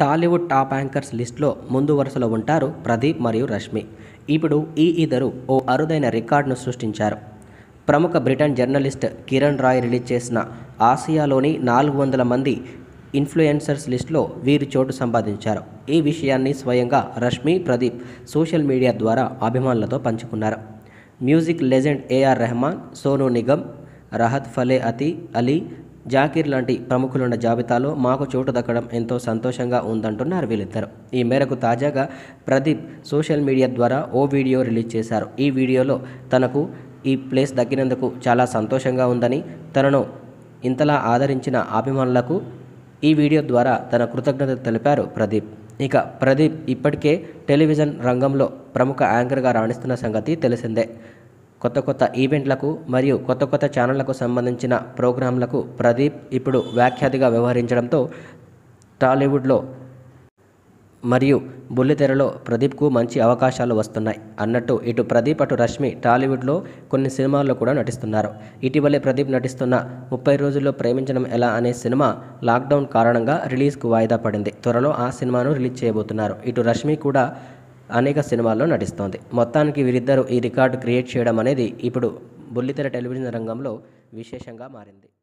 Tollywood top anchors లిస్ట్లో ముందు వరుసలో ఉంటారు ప్రదీప్ మరియు రష్మి ఇప్పుడు ఈ ఇద్దరు ఓ అరుదైన రికార్డును సృష్టించారు ప్రముఖ Britain journalist Kiran Roy release చేసిన ఆసియాలోని నాలుగు వందల మంది ఇన్ఫ్లుయెన్సర్స్ లిస్టులో వీరు చోటు సంపాదించారు ఈ విషయాన్ని స్వయంగా రష్మి ప్రదీప్ సోషల్ మీడియా ద్వారా అభిమానులతో పంచుకున్నారు music legend A R Rahman Sonu Nigam Rahat Fateh Ali Zakir లాంటి ప్రముఖులున్న జాబితాలో మాకు చోటు దక్కడం ఎంతో సంతోషంగా ఉందంటున్నారు వీళ్ళిద్దరు ఈ మేరకు తాజాగా ప్రదీప్ సోషల్ మీడియా ద్వారా ఓ వీడియో రిలీజ్ చేశారు ఈ వీడియోలో తనకు ఈ ప్లేస్ దక్కినందుకు చాలా సంతోషంగా ఉందని తనను ఇంతలా ఆదరించిన అభిమానులకు ఈ వీడియో ద్వారా తన కృతజ్ఞత తెలిపారు ప్రదీప్ ఇక ప్రదీప్ ఇప్పటికే టెలివిజన్ రంగంలో ప్రముఖ యాంకర్గా రాణిస్తున్న సంగతి తెలిసిందే కొత్త కొత్త ఈవెంట్లకు మరియు కొత్త కొత్త ఛానళ్లకు సంబంధించిన ప్రోగ్రాంలకు ప్రదీప్ ఇప్పుడు వ్యాఖ్యాతిగా వ్యవహరించడంతో టాలీవుడ్లో మరియు బుల్లితెరలో ప్రదీప్కు మంచి అవకాశాలు వస్తున్నాయి అన్నట్టు ఇటు ప్రదీప్ అటు రష్మి టాలీవుడ్లో కొన్ని సినిమాల్లో కూడా నటిస్తున్నారు ఇటీవలే ప్రదీప్ నటిస్తున్న ముప్పై రోజుల్లో ప్రేమించడం ఎలా అనే సినిమా లాక్డౌన్ కారణంగా రిలీజ్కు వాయిదా పడింది త్వరలో ఆ సినిమాను రిలీజ్ చేయబోతున్నారు ఇటు రష్మి కూడా అనేక సినిమాల్లో నటిస్తోంది మొత్తానికి వీరిద్దరూ ఈ రికార్డు క్రియేట్ చేయడం అనేది ఇప్పుడు బుల్లితెర టెలివిజన్ రంగంలో విశేషంగా మారింది